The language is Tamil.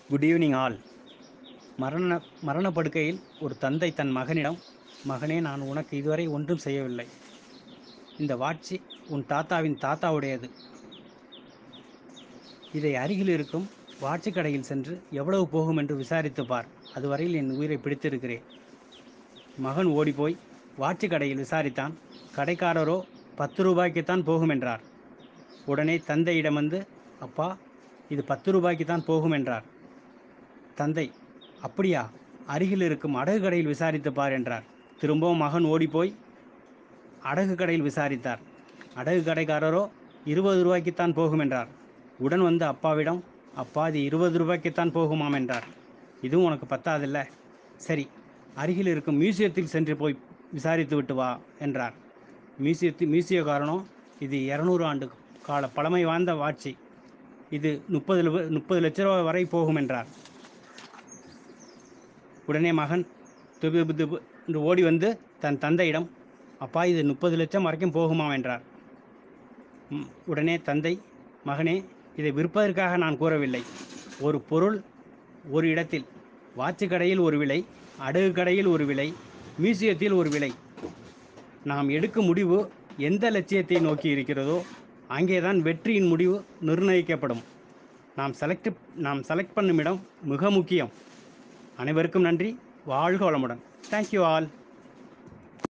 குட் ஈவினிங் ஆல் மரண மரணப்படுக்கையில் ஒரு தந்தை தன் மகனிடம் மகனே நான் உனக்கு இதுவரை ஒன்றும் செய்யவில்லை இந்த வாட்சி உன் தாத்தாவின் தாத்தாவுடையது இதை அருகில் இருக்கும் வாட்சி கடையில் சென்று எவ்வளவு போகும் என்று விசாரித்து பார் அதுவரையில் என் உயிரை பிடித்திருக்கிறேன் மகன் ஓடிப்போய் வாட்சி கடையில் விசாரித்தான் கடைக்காரரோ பத்து ரூபாய்க்குத்தான் போகும் என்றார் உடனே தந்தையிடம் வந்து அப்பா இது பத்து ரூபாய்க்கு தான் போகும் என்றார் தந்தை அப்படியா அருகில் இருக்கும் அடகு கடையில் விசாரித்து பார் என்றார் திரும்பவும் மகன் ஓடிப்போய் அடகு கடையில் விசாரித்தார் அடகு கடைக்காரரோ இருபது ரூபாய்க்குத்தான் போகும் என்றார் உடன் வந்து அப்பாவிடம் அப்பா இது இருபது ரூபாய்க்குத்தான் போகுமாம் என்றார் இதுவும் உனக்கு பத்தாதில்ல சரி அருகில் இருக்கும் மியூசியத்தில் சென்று போய் விசாரித்து விட்டு வா என்றார் மியூசியத்தில் மியூசியக்காரனோ இது இரநூறு ஆண்டு கால பழமை வாய்ந்த வாட்சி இது முப்பது முப்பது லட்ச ரூபாய் வரை போகும் என்றார் உடனே மகன் துபு துபு துபு என்று ஓடி வந்து தன் தந்தையிடம் அப்பா இது முப்பது லட்சம் வரைக்கும் போகுமாம் என்றார் ம், உடனே தந்தை மகனே இதை விற்பதற்காக நான் கூறவில்லை ஒரு பொருள் ஒரு இடத்தில் வாட்சி கடையில் ஒரு விலை அடகு கடையில் ஒரு விலை மியூசியத்தில் ஒரு விலை நாம் எடுக்கும் முடிவு எந்த லட்சியத்தை நோக்கி இருக்கிறதோ அங்கேதான் வெற்றியின் முடிவு நிர்ணயிக்கப்படும் நாம் செலக்ட் நாம் செலக்ட் பண்ணும் இடம் மிக முக்கியம் அனைவருக்கும் நன்றி வாழ்க வளமுடன் தேங்க்யூ ஆல்